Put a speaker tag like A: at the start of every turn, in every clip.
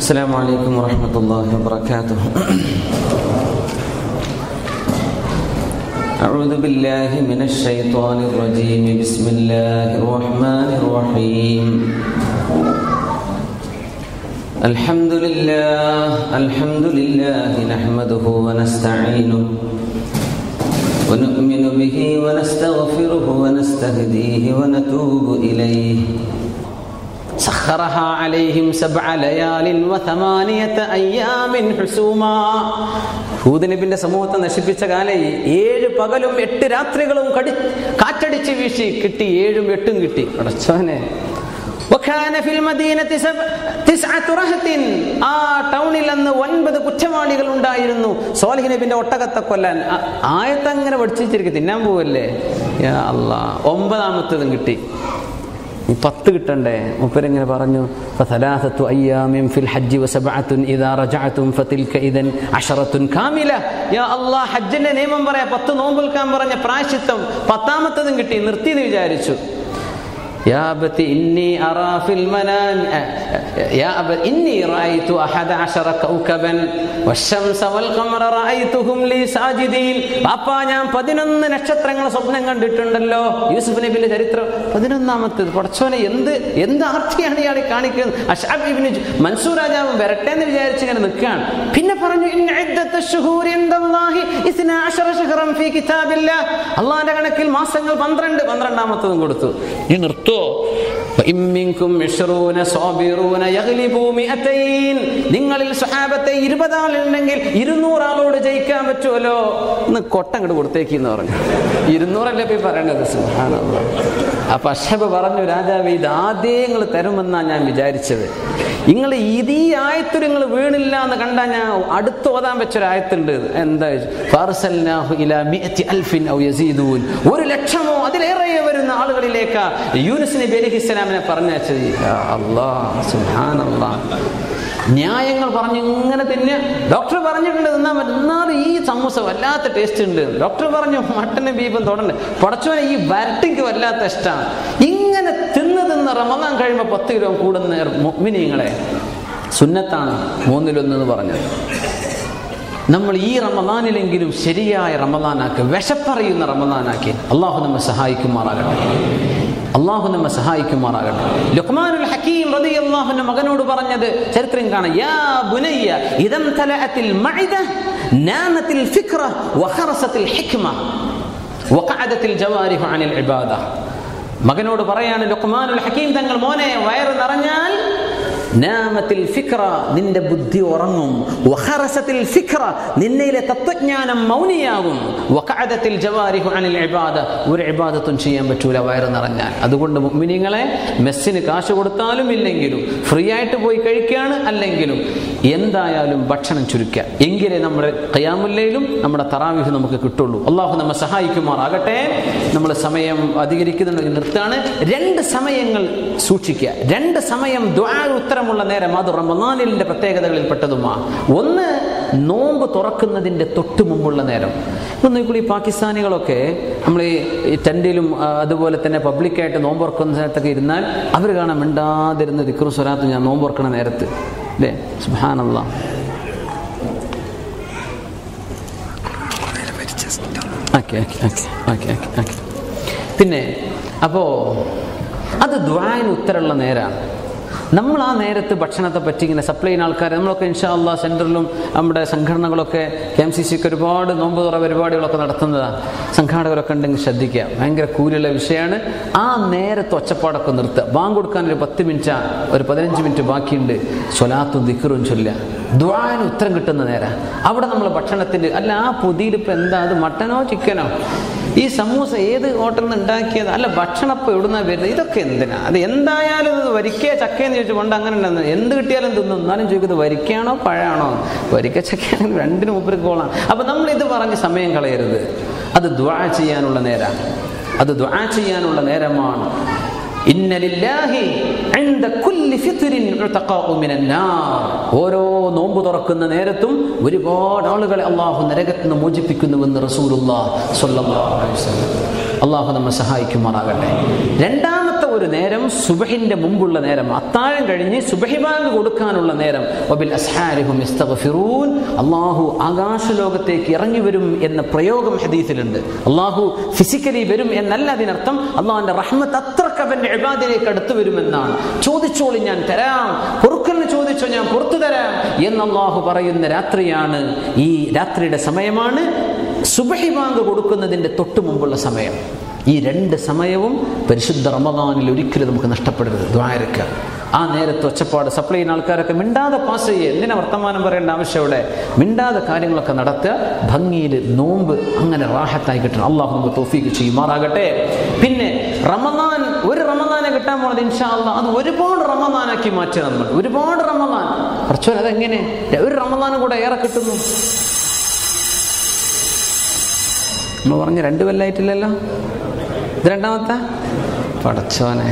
A: السلام عليكم ورحمة الله وبركاته أعوذ بالله من الشيطان الرجيم بسم الله الرحمن الرحيم الحمد لله الحمد لله نحمده ونستعينه ونؤمن به ونستغفره ونستهديه ونتوب إليه سخرها عليهم سبع ليال وثمانية أيام حسوما ഹൂദ് നബിന്റെ സമൂഹത്തെ നശിപ്പിച്ച കാലേ ഏഴ് പകലും എട്ട് രാത്രികളും കടി കാറ്റടിച്ച് വീശി കിട്ടി ഏഴും എട്ടും കിട്ടി അടച്ചവനെ وكان في المدينة سبع تسعة رهط ആ ടൗണിൽ അന്ന് ഒൻപത് കുറ്റവാളികൾ ഉണ്ടായിരുന്നു സോലിഹ് നബിന്റെ ഒട്ടകത്തെ കൊല്ലാൻ ആ- ആയത്ത് അങ്ങനെ പഠിച്ചിരിക്കും തിന്നാൻ പോവല്ലേ യാ അല്ലാ ഒമ്പതാമത്തതും കിട്ടി ഈ പത്ത് കിട്ടണ്ടേ മുപ്പരിങ്ങനെ പറഞ്ഞു فثلاثة أيام في الحج وسبعة إذا رجعتم فتلك إذن عشرة كاملة يا الله ഹജ്ജിന്റെ നിയമം പറയാ പത്ത് നോമ്പുൽക്കാൻ പറഞ്ഞ പ്രായശിത്വം പത്താമത്തതും കിട്ടി നിർത്തി എന്ന് വിചാരിച്ചു يا أبت إني أرى في المنام يا أبت إني رأيت أحد عشر كوكبا والشمس والقمر رأيتهم لي ساجدين പാപ്പാ ഞാൻ പതിനൊന്ന് നക്ഷത്രങ്ങൾ സ്വപ്നം കണ്ടിട്ടുണ്ടല്ലോ യൂസുഫ് നബിന്റെ ചരിത്രം പതിനൊന്നാമത്തേത് പടച്ചോനെ എന്ത് എന്ത് ആർത്തിയാണ് ഇയാൾ ഈ കാണിക്കുന്നത് അഷാബ് ഇബ്നു ജു- മൻസൂർ രാജാവ് വരട്ടെ എന്ന് വിചാരിച്ച് ഇങ്ങനെ നിൽക്കുകയാണ് പിന്നെ പറഞ്ഞു ഇന്ന ഇദ്ദത്ത ശുഹൂരി ഇൻദല്ലാഹി ഇസ്നാ അശറ ശഹറൻ ഫീ കിതാബില്ലാഹ് അള്ളാഹിന്റെ കണക്കിൽ മാസങ്ങൾ പന്ത്രണ്ട് പന്ത്രണ്ടാമത്തതും കൊടുത്തു ഈ നിർത്തോ وإن منكم عشرون صابرون يغلبوا مئتين നിങ്ങളിൽ സ്വഹാബത്തെ ഇരുപതാളുണ്ടെങ്കിൽ ഇരുന്നൂറാളോട് ജയിക്കാൻ പറ്റുമല്ലോ എന്ന് കൊട്ടങ്ങോട്ട് കൊടുത്തേക്ക് എന്ന് പറഞ്ഞു ഇരുന്നൂറല്ലേ പോയി പറയണത് സുബ്ഹാനല്ലാഹ്. അപ്പൊ അഷബ് പറഞ്ഞു രാജാവ് ഇത് ആദ്യം നിങ്ങൾ തരുമെന്നാണ് ഞാൻ വിചാരിച്ചത് നിങ്ങൾ ഇത് ഈ ആയത്തിൽ നിങ്ങൾ വീണില്ല എന്ന് കണ്ടാൽ ഞാൻ അടുത്ത് ഓതാൻ വെച്ചൊരു ആയത്തുണ്ട് എന്താ ഫാർസൽനാഹു ഇലാ മിഅത്തി അൽഫിൻ ഔ യസീദൂൻ ഒരു ലക്ഷമോ അതിലേറെ വരുന്ന ആളുകളിലേക്ക് യൂനുസ് നബി അലൈഹി ഇസ്ലാമിനെ പറഞ്ഞയച്ചത് യാ അല്ലാഹ് സുബ്ഹാനല്ലാഹ് ന്യായങ്ങൾ പറഞ്ഞ് ഇങ്ങനെ തന്നെ ഡോക്ടർ പറഞ്ഞിട്ടുണ്ട് തിന്നാൻ പറ്റും എന്നാലും ഈ സമൂസ വല്ലാത്ത ടേസ്റ്റ് ഉണ്ട് ഡോക്ടർ പറഞ്ഞു മട്ടനും ബീഫും തൊടണ്ട് പടച്ചോനെ ഈ വരട്ടിക്ക് വല്ലാത്ത ഇഷ്ടമാണ് ഇങ്ങനെ തിന്ന് തിന്ന് റമദാൻ കഴിയുമ്പോൾ പത്ത് കിലോ കൂടുന്ന മിനിങ്ങളെ സുന്നത്താണ് മൂന്നിലൊന്ന് എന്ന് പറഞ്ഞത് നമ്മൾ ഈ റമദാനിലെങ്കിലും ശരിയായ റമദാനാക്കി വിശപ്പറിയുന്ന റമദാനാക്കി അള്ളാഹു നമ്മെ സഹായിക്കുമാറാകട്ടെ അള്ളാഹു നമ്മെ സഹായിക്കുമാറാകട്ടെ ലുക്മാനുൽ ഹക്കീം റളിയല്ലാഹുവിന്റെ മകനോട് പറഞ്ഞത് ചരിത്രം കാണാം യാ ബുനയ്യ ഇദം തലഅത്തിൽ മഇദ നാമത്തിൽ ഫിക്ര വഖറസത്തിൽ ഹിക്മ വഖഅദത്തിൽ ജവാരിഹു അനിൽ ഇബാദ മകനോട് പറയാണ് ലുക്മാനുൽ ഹക്കീം തങ്ങൾ മോനെ വയറ് നിറഞ്ഞാൽ നാമത്തിൽ ഫിക്ര നിന്റെ ബുദ്ധി ഉറങ്ങും വഖറസത്തിൽ ഫിക്ര നിന്നയിലെ തത്വജ്ഞാനം മൗനിയാകും വഖഅദത്തിൽ ജവാരിഹു അനിൽ ഇബാദ ഒരു ഇബാദത്തും ചെയ്യാൻ പറ്റൂല വയറ് നിറഞ്ഞാൽ അതുകൊണ്ട് മുഅ്മിനീങ്ങളെ മെസ്സിന് കാശ് കൊടുത്താലും ഇല്ലെങ്കിലും ഫ്രീ ആയിട്ട് പോയി കഴിക്കുകയാണ് അല്ലെങ്കിലും എന്തായാലും ഭക്ഷണം ചുരുക്കുക എങ്കിലേ നമ്മുടെ ഖയാമുല്ലയിലും നമ്മുടെ തറാവിഹ് നമുക്ക് കിട്ടുള്ളൂ അള്ളാഹു നമ്മെ സഹായിക്കുമാറാകട്ടെ നമ്മൾ സമയം അധികരിക്കുന്നുണ്ടെങ്കിൽ നിർത്താണ് രണ്ട് സമയങ്ങൾ സൂക്ഷിക്കുക രണ്ട് സമയം ദ്വാ ഉത്തരമുള്ള നേരം അത് റമദാനിലിന്റെ പ്രത്യേകതകളിൽ പെട്ടതുമാ ഒന്ന് നോമ്പ് തുറക്കുന്നതിന്റെ തൊട്ട് മുമ്പുള്ള നേരം ഇപ്പം നോക്കൂ ഈ പാകിസ്ഥാനികളൊക്കെ നമ്മൾ ഈ ടെൻറ്റിലും ആ, അതുപോലെ തന്നെ പബ്ലിക്കായിട്ട് നോമ്പ് തുറക്കുന്ന സ്ഥലത്തൊക്കെ ഇരുന്നാൽ അവർ കാണാൻ മിണ്ടാതിരുന്ന ദിക്റും സ്വലാത്തും ഞാൻ നോമ്പ് തുറക്കണ നേരത്ത് അല്ലേ സുഹാനല്ല okay okay okay okay okay okay പിന്നെ അപ്പോൾ അത് ദ്വായന് ഉത്തരമുള്ള നേരാണ് നമ്മൾ ആ നേരത്ത് ഭക്ഷണത്തെ പറ്റി ഇങ്ങനെ സപ്ലൈ ചെയ്യുന്ന ആൾക്കാർ നമ്മളൊക്കെ ഇൻഷാ അള്ളാഹ് സെൻറ്ററിലും നമ്മുടെ സംഘടനകളൊക്കെ കെ എം സി സിക്ക് ഒരുപാട് നോമ്പ് തുറ പരിപാടികളൊക്കെ നടത്തുന്നതാണ് സംഘാടകരൊക്കെ ഉണ്ടെങ്കിൽ ശ്രദ്ധിക്കുക ഭയങ്കര കൂലുള്ള വിഷയമാണ് ആ നേരത്ത് ഒച്ചപ്പാടൊക്കെ നിർത്തുക ബാങ്ക് കൊടുക്കാൻ ഒരു പത്ത് മിനിറ്റ് ഒരു പതിനഞ്ച് മിനിറ്റ് ബാക്കിയുണ്ട് സ്വലാത്തും ദിക്കറും ചൊല്ലുക ദ്വാന് ഉത്തരം കിട്ടുന്ന നേരം അവിടെ നമ്മൾ ഭക്ഷണത്തിൻ്റെ അല്ല ആ പൊതിയിൽ ഇപ്പം എന്താ അത് മട്ടനോ ചിക്കനോ ഈ സമൂസ ഏത് ഹോട്ടലിൽ നിന്ന് ഉണ്ടാക്കിയത് അല്ല ഭക്ഷണം ഇപ്പം എവിടുന്നാ വരുന്നത് ഇതൊക്കെ എന്തിനാ അത് എന്തായാലും ഇത് വരിക്കേ ചക്കയെന്ന് ചോദിച്ചു പണ്ട് അങ്ങനെ ഉണ്ടെന്ന് എന്ത് കിട്ടിയാലും തിന്നും എന്നാലും ചോദിക്കുന്നത് വരിക്കയാണോ പഴമാണോ വരിക്ക ചക്കയാണെങ്കിൽ രണ്ടിനും മുപ്പർക്ക് കോളാണ് അപ്പം നമ്മൾ ഇത് പറഞ്ഞ് സമയം കളയരുത് അത് ദ്വാ ചെയ്യാനുള്ള നേരമാണ് അത് ദ്വാ ചെയ്യാനുള്ള നേരമാണ് ഇന്ന ലില്ലാഹി ഇൻദ കുല്ലി ഫിത്രിൻ ഉതഖാഉ മിനൻ നാർ ഓരോ നോമ്പ് തുറക്കുന്ന നേരത്തും ഒരുപാട് ആളുകളെ അള്ളാഹു നരകത്തിൽ നിന്ന് മോചിപ്പിക്കുന്നുവെന്ന് റസൂലുള്ളാഹ് സ്വല്ലല്ലാഹു അലൈഹി വസല്ലം അള്ളാഹു നമ്മെ സഹായിക്കുമാറാകട്ടെ രണ്ടാമത്തെ ഒരു ഒരു നേരം സുബഹിന്റെ മുമ്പുള്ള നേരം അത്താഴം കഴിഞ്ഞ് സുബഹി ബാങ്ക് കൊടുക്കാനുള്ള നേരം വബിൽ അസ്ഹാരിഹും ഇസ്തഗ്ഫിറൂൻ അള്ളാഹു ആകാശലോകത്തേക്ക് ഇറങ്ങി വരും എന്ന പ്രയോഗം ഹദീസിലുണ്ട് അള്ളാഹു ഫിസിക്കലി വരും എന്നല്ല അതിനർത്ഥം അള്ളാഹിന്റെ റഹ്മത്ത് അത്രക്ക് അവന്റെ ഇബാദിലേക്ക് അടുത്തു വരുമെന്നാണ് ചോദിച്ചോളി ഞാൻ തരാം പൊറുക്കലിന് ചോദിച്ചോ ഞാൻ പുറത്തു തരാം എന്ന് അള്ളാഹു പറയുന്ന രാത്രിയാണ് ഈ രാത്രിയുടെ സമയമാണ് സുബഹി ബാങ്ക് കൊടുക്കുന്നതിന്റെ തൊട്ടു മുമ്പുള്ള സമയം ഈ രണ്ട് സമയവും പരിശുദ്ധ റമദാനിൽ ഒരിക്കലും നമുക്ക് നഷ്ടപ്പെടരുത് ദ്വാരക്ക ആ നേരത്ത് ഒച്ചപ്പാട് സപ്ലൈ ചെയ്യുന്ന ആൾക്കാരൊക്കെ മിണ്ടാതെ പാസ് ചെയ്യുക എന്തിനാ വർത്തമാനം പറയേണ്ട ആവശ്യം ഇവിടെ മിണ്ടാതെ കാര്യങ്ങളൊക്കെ നടത്തുക ഭംഗിയിൽ നോമ്പ് അങ്ങനെ റാഹത്തായി കിട്ടണം അള്ളാഹു നമുക്ക് തോഫീക്ക് ചെയ്യുമാറാകട്ടെ പിന്നെ റമദാൻ ഒരു റമദാനെ കിട്ടാൻ പോണത് ഇൻഷാ അള്ളാഹ് അത് ഒരുപാട് റമദാനാക്കി മാറ്റുക നമ്മൾ ഒരുപാട് റമദാൻ കുറച്ചു അതെങ്ങനെ ഒരു റമദാനും കൂടെ ഏറെ കിട്ടുന്നു നമ്മൾ പറഞ്ഞ രണ്ട് കൊല്ലായിട്ടില്ലല്ലോ ഇത് രണ്ടാമത്തെ പടച്ചോനെ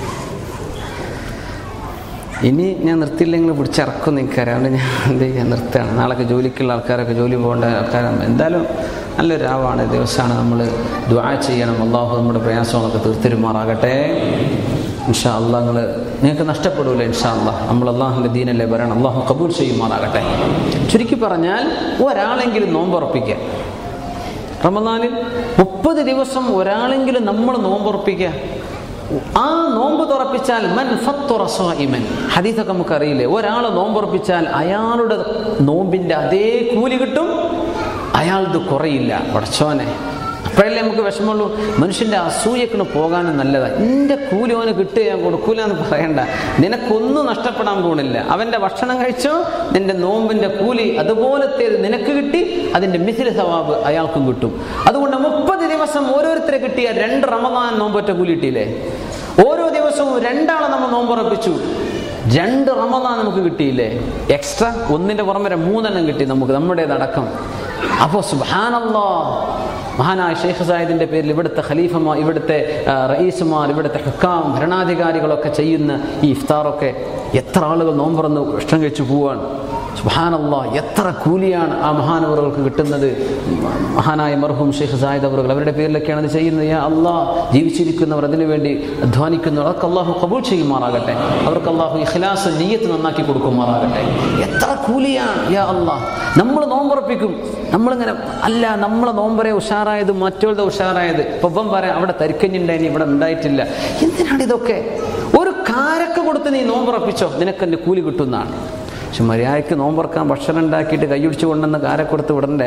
A: ഇനി ഞാൻ നിർത്തിയില്ലെങ്കിൽ പിടിച്ചിറക്കും നിൽക്കാറ് അതുകൊണ്ട് ഞാൻ എന്ത് ചെയ്യാൻ നിർത്തുകയാണ് നാളൊക്കെ ജോലിക്കുള്ള ആൾക്കാരൊക്കെ ജോലി പോകേണ്ട ആൾക്കാരാണ് എന്തായാലും നല്ലൊരു രാവാണ് ദിവസമാണ് നമ്മൾ ദ്വാ ചെയ്യണം അള്ളാഹു നമ്മുടെ പ്രയാസങ്ങളൊക്കെ തീർത്തിരുമാറാകട്ടെ ഇൻഷാ അള്ളാഹ് നിങ്ങൾ നിങ്ങൾക്ക് നഷ്ടപ്പെടൂല ഇൻഷാ അള്ളാഹ് നമ്മൾ അള്ളാഹുൻ്റെ ദീനല്ലേ പറയണം അള്ളാഹു കബൂൽ ചെയ്യുമാറാകട്ടെ ചുരുക്കി പറഞ്ഞാൽ ഒരാളെങ്കിലും നോമ്പുറപ്പിക്കുക റമദാനിൽ മുപ്പത് ദിവസം ഒരാളെങ്കിലും നമ്മൾ നോമ്പുറപ്പിക്കുക ആ നോമ്പ് തുറപ്പിച്ചാൽ മൻ ഫത്തുറസ്വായിമൻ ഹദീസൊക്കെ നമുക്കറിയില്ലേ ഒരാൾ നോമ്പുറപ്പിച്ചാൽ അയാളുടെ നോമ്പിന്റെ അതേ കൂലി കിട്ടും അയാളത് കുറയില്ല പടച്ചോനെ അപ്പോഴല്ലേ നമുക്ക് വിഷമമുള്ളൂ മനുഷ്യന്റെ അസൂയക്കിന് പോകാനും നല്ലതാണ് നിന്റെ കൂലി അവന് കിട്ടുക ഞാൻ കൊടുക്കൂല എന്ന് പറയണ്ട നിനക്കൊന്നും നഷ്ടപ്പെടാൻ പോണില്ല അവന്റെ ഭക്ഷണം കഴിച്ചോ നിന്റെ നോമ്പിന്റെ കൂലി അതുപോലത്തെ നിനക്ക് കിട്ടി അതിന്റെ മിഥില സവാബ് അയാൾക്കും കിട്ടും അതുകൊണ്ട് മുപ്പത് ദിവസം ഓരോരുത്തരെ കിട്ടിയ രണ്ട് റമദാൻ നോമ്പൊറ്റ കൂലി കിട്ടിയില്ലേ ഓരോ ദിവസവും രണ്ടാളെ നമ്മൾ നോമ്പുറപ്പിച്ചു രണ്ട് റമദാൻ നമുക്ക് കിട്ടിയില്ലേ എക്സ്ട്രാ ഒന്നിന്റെ പുറമെ മൂന്നെണ്ണം കിട്ടി നമുക്ക് നമ്മുടേതടക്കം അപ്പോൾ സുബാനല്ലോ മഹാനായ ഷെയ്ഖ് സായിദിന്റെ പേരിൽ ഇവിടുത്തെ ഖലീഫമാർ ഇവിടുത്തെ ആ, റയീസുമാർ ഇവിടുത്തെ ഹുക്കാം ഭരണാധികാരികളൊക്കെ ചെയ്യുന്ന ഈ ഇഫ്താറൊക്കെ എത്ര ആളുകൾ നോമ്പറന്ന് ഭക്ഷണം കഴിച്ചു പോവാണ് സുബാനല്ല എത്ര കൂലിയാണ് ആ മഹാനവറുകൾക്ക് കിട്ടുന്നത് മഹാനായ മർഹൂം ഷെയ്ഖ് സായിദ് അവറുകൾ അവരുടെ പേരിലൊക്കെയാണ് അത് ചെയ്യുന്നത് യാ അള്ളാഹ് ജീവിച്ചിരിക്കുന്നവർ അതിനു വേണ്ടി അധ്വാനിക്കുന്നവർ അവർക്ക് അള്ളാഹു കബൂൾ ചെയ്യുമാറാകട്ടെ അവർക്ക് അള്ളാഹു ഇഖ്ലാസ് നീയത്ത് നന്നാക്കി കൊടുക്കുമാറാകട്ടെ എത്ര കൂലിയാണ് യാ അള്ളാഹ് നമ്മൾ നോമ്പുറപ്പിക്കും നമ്മളിങ്ങനെ അല്ല നമ്മളെ നോമ്പരെ ഉഷാറായത് മറ്റുള്ള ഉഷാറായത് ഇപ്പൊ ഇപ്പം പറയാം അവിടെ തരിക്കഞ്ഞുണ്ടായി ഇവിടെ ഉണ്ടായിട്ടില്ല എന്തിനാണ് ഇതൊക്കെ ഒരു കാരക്ക കൊടുത്ത് നീ നോമ്പുറപ്പിച്ചോ നിനക്ക് എൻ്റെ കൂലി കിട്ടുന്നതാണ് പക്ഷെ മര്യാദയ്ക്ക് നോമ്പുറക്കാൻ ഭക്ഷണം ഉണ്ടാക്കിയിട്ട് കൈയൊടിച്ച് കൊണ്ടുവന്ന് കാരെ കൊടുത്ത് വിടണ്ടേ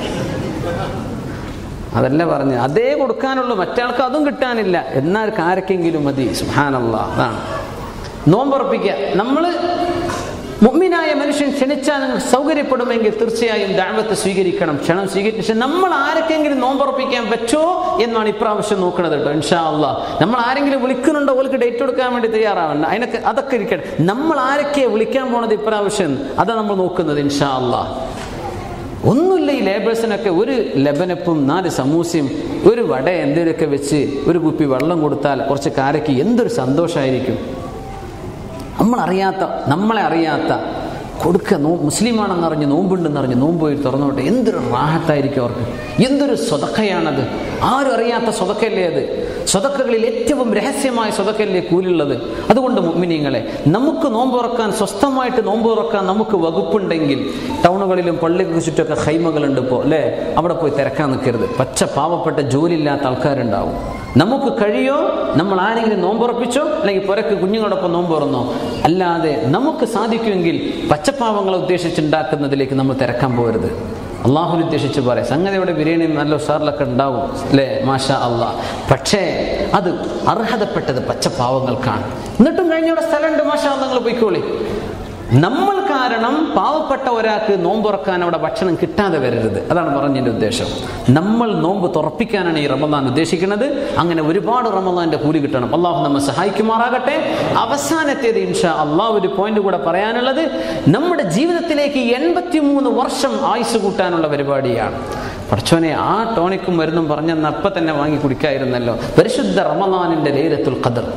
A: അതല്ല പറഞ്ഞ് അതേ കൊടുക്കാനുള്ളൂ മറ്റാൾക്ക് അതും കിട്ടാനില്ല എന്നാൽ കാരക്കെങ്കിലും മതി സുഹാനല്ല അതാണ് നോമ്പുറപ്പിക്കുക നമ്മൾ മുമ്മിനായ മനുഷ്യൻ ക്ഷണിച്ചാൽ നിങ്ങൾക്ക് സൗകര്യപ്പെടുമെങ്കിൽ തീർച്ചയായും ദാവത്ത് സ്വീകരിക്കണം ക്ഷണം സ്വീകരിക്കും പക്ഷെ നമ്മൾ ആരൊക്കെങ്കിലും നോമ്പുറപ്പിക്കാൻ പറ്റുമോ എന്നാണ് ഇപ്രാവശ്യം നോക്കുന്നത് കേട്ടോ ഇൻഷാ അള്ളാ നമ്മൾ ആരെങ്കിലും വിളിക്കുന്നുണ്ടോ ഓൾക്ക് ഡേറ്റ് കൊടുക്കാൻ വേണ്ടി തയ്യാറാവണ്ട അതിനൊക്കെ അതൊക്കെ ഇരിക്കട്ടെ നമ്മൾ ആരൊക്കെയാണ് വിളിക്കാൻ പോണത് ഇപ്രാവശ്യം അതാണ് നമ്മൾ നോക്കുന്നത് ഇൻഷാ അള്ളാ ഒന്നുമില്ല ഈ ലേബേഴ്സിനൊക്കെ ഒരു ലബനപ്പും നാല് സമൂസയും ഒരു വട എന്തെങ്കിലുമൊക്കെ വെച്ച് ഒരു കുപ്പി വെള്ളം കൊടുത്താൽ കുറച്ച് കാരയ്ക്ക് എന്തൊരു സന്തോഷമായിരിക്കും നമ്മളറിയാത്ത നമ്മളെ അറിയാത്ത കൊടുക്കുക നോ മുസ്ലിമാണെന്ന് അറിഞ്ഞ് നോമ്പുണ്ടെന്ന് അറിഞ്ഞ് നോമ്പ് പോയി തുറന്നോട്ടെ എന്തൊരു റാഹത്തായിരിക്കും അവർക്ക് എന്തൊരു സ്വതക്കയാണത് ആരും അറിയാത്ത സ്വതക്കല്ലേ അത് സ്വതക്കകളിൽ ഏറ്റവും രഹസ്യമായ സ്വതക്കല്ലേ കൂലുള്ളത് അതുകൊണ്ട് മുമ്മിനിങ്ങളെ നമുക്ക് നോമ്പ് തുറക്കാൻ സ്വസ്ഥമായിട്ട് നോമ്പ് തുറക്കാൻ നമുക്ക് വകുപ്പുണ്ടെങ്കിൽ ടൗണുകളിലും പള്ളിക്ക് ചുറ്റൊക്കെ ഹൈമകളുണ്ട് ഇപ്പോൾ അല്ലേ അവിടെ പോയി തിരക്കാൻ നിൽക്കരുത് പച്ച പാവപ്പെട്ട ജോലിയില്ലാത്ത ആൾക്കാരുണ്ടാവും നമുക്ക് കഴിയോ നമ്മൾ ആരെങ്കിലും നോമ്പുറപ്പിച്ചോ അല്ലെങ്കിൽ പുരക്ക് കുഞ്ഞുങ്ങളോടൊപ്പം നോമ്പ് തുറന്നോ അല്ലാതെ നമുക്ക് സാധിക്കുമെങ്കിൽ പച്ചപ്പാവങ്ങളെ ഉദ്ദേശിച്ചുണ്ടാക്കുന്നതിലേക്ക് നമ്മൾ തിരക്കാൻ പോകരുത് അള്ളാഹുവിനെ ഉദ്ദേശിച്ച് പറയാം സംഗതിയുടെ ബിരിയാണി നല്ല ഉഷാറിലൊക്കെ ഉണ്ടാവും അല്ലേ മാഷാ അള്ളാഹ് പക്ഷേ അത് അർഹതപ്പെട്ടത് പച്ചപ്പാവങ്ങൾക്കാണ് എന്നിട്ടും കഴിഞ്ഞവിടെ സ്ഥലമുണ്ട് മാഷാ നിങ്ങൾ പോയിക്കോളി നമ്മൾ കാരണം പാവപ്പെട്ട ഒരാൾക്ക് നോമ്പ് തുറക്കാൻ അവിടെ ഭക്ഷണം കിട്ടാതെ വരരുത് അതാണ് പറഞ്ഞതിന്റെ ഉദ്ദേശം നമ്മൾ നോമ്പ് തുറപ്പിക്കാനാണ് ഈ റമദാൻ ഉദ്ദേശിക്കുന്നത് അങ്ങനെ ഒരുപാട് റമദാന്റെ കൂലി കിട്ടണം അള്ളാഹു നമ്മെ സഹായിക്കുമാറാകട്ടെ അവസാനത്തേത് ഇൻഷാ അള്ളാഹു ഒരു പോയിന്റ് കൂടെ പറയാനുള്ളത് നമ്മുടെ ജീവിതത്തിലേക്ക് എൺപത്തിമൂന്ന് വർഷം ആയുസ് കൂട്ടാനുള്ള പരിപാടിയാണ് പഠിച്ചോനെ ആ ടോണിക്കും മരുന്നും പറഞ്ഞെന്ന് അപ്പം തന്നെ വാങ്ങി കുടിക്കായിരുന്നല്ലോ പരിശുദ്ധ റമദാനിന്റെ ലൈലത്തുൽ ഖദർ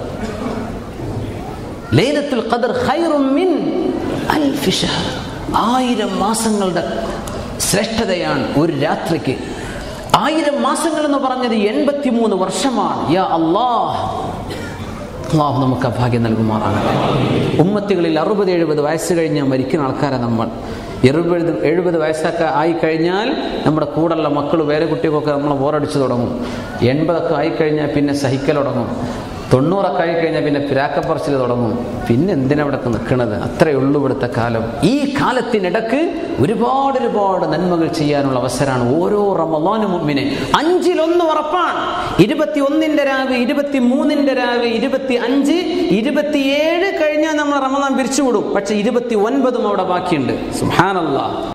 A: ലൈലത്തുൽ ഖദർ ഖൈറും മിൻ അൽഫി ഷഹർ ആയിരം മാസങ്ങളുടെ ശ്രേഷ്ഠതയാണ് ഒരു രാത്രിക്ക് ആയിരം മാസങ്ങൾ എന്ന് പറഞ്ഞത് എൺപത്തിമൂന്ന് വർഷമാണ് യാ അല്ലാഹ് അള്ളാഹു നമുക്ക് ആ ഭാഗ്യം നൽകുമാറാകട്ടെ ഉമ്മത്തികളിൽ അറുപത് എഴുപത് വയസ്സ് കഴിഞ്ഞ് മരിക്കുന്ന ആൾക്കാരെ നമ്മൾ എഴുപത് എഴുപത് വയസ്സൊക്കെ ആയിക്കഴിഞ്ഞാൽ നമ്മുടെ കൂടെയുള്ള മക്കൾ വേറെ കുട്ടികൾക്കൊക്കെ നമ്മൾ ബോറടിച്ചു തുടങ്ങും എൺപതൊക്കെ ആയിക്കഴിഞ്ഞാൽ പിന്നെ സഹിക്കൽ തുടങ്ങും തൊണ്ണൂറൊക്കെ ആയിക്കഴിഞ്ഞാൽ പിന്നെ പിരാക്കപ്പറച്ചിൽ തുടങ്ങും പിന്നെ എന്തിനാ ഇവിടെ നിൽക്കുന്നത് അത്രയേ ഉള്ളൂ ഇവിടുത്തെ കാലം ഈ കാലത്തിനിടക്ക് ഒരുപാട് ഒരുപാട് നന്മകൾ ചെയ്യാനുള്ള അവസരമാണ് ഓരോ റമദാനും മുമ്പിനെ അഞ്ചിലൊന്ന് ഉറപ്പാണ് ഇരുപത്തി ഒന്നിന്റെ രാവ് ഇരുപത്തി മൂന്നിന്റെ രാവ് ഇരുപത്തി അഞ്ച് ഇരുപത്തിയേഴ് കഴിഞ്ഞാൽ നമ്മൾ റമദാൻ പിരിച്ചുവിടും പക്ഷെ ഇരുപത്തി ഒൻപതും അവിടെ ബാക്കിയുണ്ട് സുഹാനല്ലാ